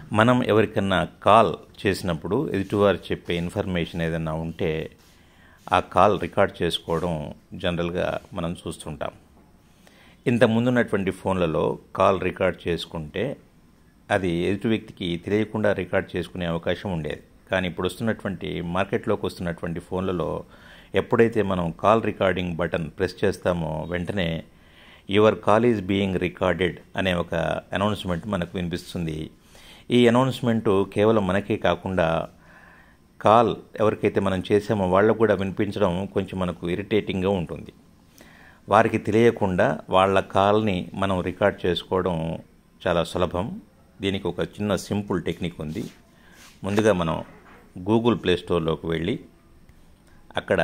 మనం ఎవరికన్నా కాల్ చేసినప్పుడు ఎదుటివారు చెప్పే ఇన్ఫర్మేషన్ ఏదైనా ఉంటే ఆ కాల్ రికార్డ్ చేసుకోవడం జనరల్గా మనం చూస్తుంటాం ఇంత ముందున్నటువంటి ఫోన్లలో కాల్ రికార్డ్ చేసుకుంటే అది ఎదుటి వ్యక్తికి తెలియకుండా రికార్డ్ చేసుకునే అవకాశం ఉండేది కానీ ఇప్పుడు వస్తున్నటువంటి మార్కెట్లోకి వస్తున్నటువంటి ఫోన్లలో ఎప్పుడైతే మనం కాల్ రికార్డింగ్ బటన్ ప్రెస్ చేస్తామో వెంటనే your call is being recorded అనే ఒక అనౌన్స్మెంట్ మనకు వినిపిస్తుంది ఈ అనౌన్స్మెంటు కేవలం మనకే కాకుండా కాల్ ఎవరికైతే మనం చేసామో వాళ్ళకు కూడా వినిపించడం కొంచెం మనకు ఇరిటేటింగ్గా ఉంటుంది వారికి తెలియకుండా వాళ్ళ కాల్ని మనం రికార్డ్ చేసుకోవడం చాలా సులభం దీనికి ఒక చిన్న సింపుల్ టెక్నిక్ ఉంది ముందుగా మనం గూగుల్ ప్లే స్టోర్లోకి వెళ్ళి అక్కడ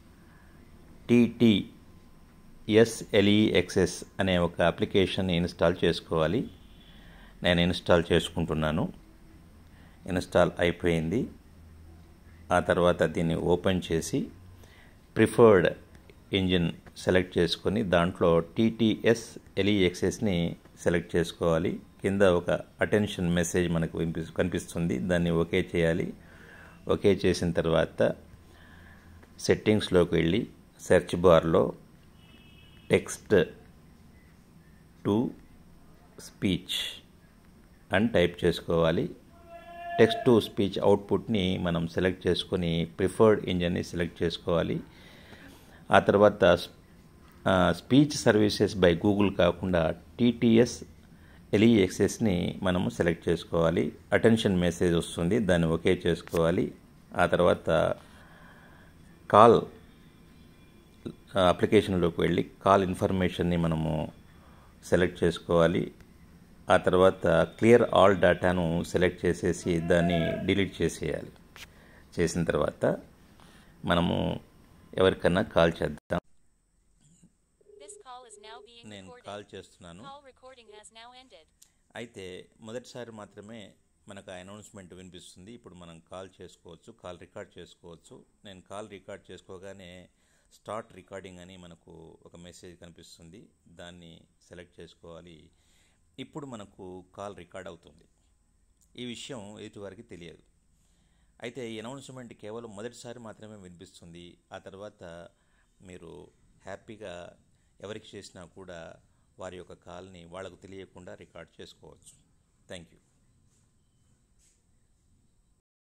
టీటీ ఎస్ఎల్ఈఎక్స్ఎస్ అనే ఒక అప్లికేషన్ ఇన్స్టాల్ చేసుకోవాలి నేను ఇన్స్టాల్ చేసుకుంటున్నాను ఇన్స్టాల్ అయిపోయింది ఆ తర్వాత దీన్ని ఓపెన్ చేసి ప్రిఫర్డ్ ఇంజిన్ సెలెక్ట్ చేసుకొని దాంట్లో టీటీఎస్ ఎల్ఈఎక్స్ఎస్ని సెలెక్ట్ చేసుకోవాలి కింద ఒక అటెన్షన్ మెసేజ్ మనకు వినిపి కనిపిస్తుంది దాన్ని ఓకే చేయాలి ఓకే చేసిన తర్వాత సెట్టింగ్స్లోకి వెళ్ళి సెర్చ్ బార్లో టెక్స్ట్ టు స్పీచ్ అని టైప్ చేసుకోవాలి టెక్స్ట్ టు స్పీచ్ అవుట్పుట్ని మనం సెలెక్ట్ చేసుకొని ప్రిఫర్డ్ ఇంజన్ని సెలెక్ట్ చేసుకోవాలి ఆ తర్వాత స్పీచ్ సర్వీసెస్ బై గూగుల్ కాకుండా టీటీఎస్ ఎల్ఈఎక్సెస్ని మనము సెలెక్ట్ చేసుకోవాలి అటెన్షన్ మెసేజ్ వస్తుంది దాన్ని ఓకే చేసుకోవాలి ఆ తర్వాత కాల్ అప్లికేషన్లోకి వెళ్ళి కాల్ ఇన్ఫర్మేషన్ని మనము సెలెక్ట్ చేసుకోవాలి ఆ తర్వాత క్లియర్ ఆల్ డేటాను సెలెక్ట్ చేసేసి దాన్ని డిలీట్ చేసేయాలి చేసిన తర్వాత మనము ఎవరికన్నా కాల్ చేద్దాం This call is now being నేను recorded. కాల్ చేస్తున్నాను Call recording has now ended. అయితే మొదటిసారి మాత్రమే మనకు ఆ అనౌన్స్మెంట్ వినిపిస్తుంది ఇప్పుడు మనం కాల్ చేసుకోవచ్చు కాల్ రికార్డ్ చేసుకోవచ్చు నేను కాల్ రికార్డ్ చేసుకోగానే స్టార్ట్ రికార్డింగ్ అని మనకు ఒక మెసేజ్ కనిపిస్తుంది దాన్ని సెలెక్ట్ చేసుకోవాలి ఇప్పుడు మనకు కాల్ రికార్డ్ అవుతుంది ఈ విషయం ఎదుటివారికి తెలియదు అయితే ఈ అనౌన్స్మెంట్ కేవలం మొదటిసారి మాత్రమే వినిపిస్తుంది ఆ తర్వాత మీరు హ్యాపీగా ఎవరికి చేసినా కూడా వారి యొక్క కాల్ని వాళ్ళకు తెలియకుండా రికార్డ్ చేసుకోవచ్చు థ్యాంక్ యూ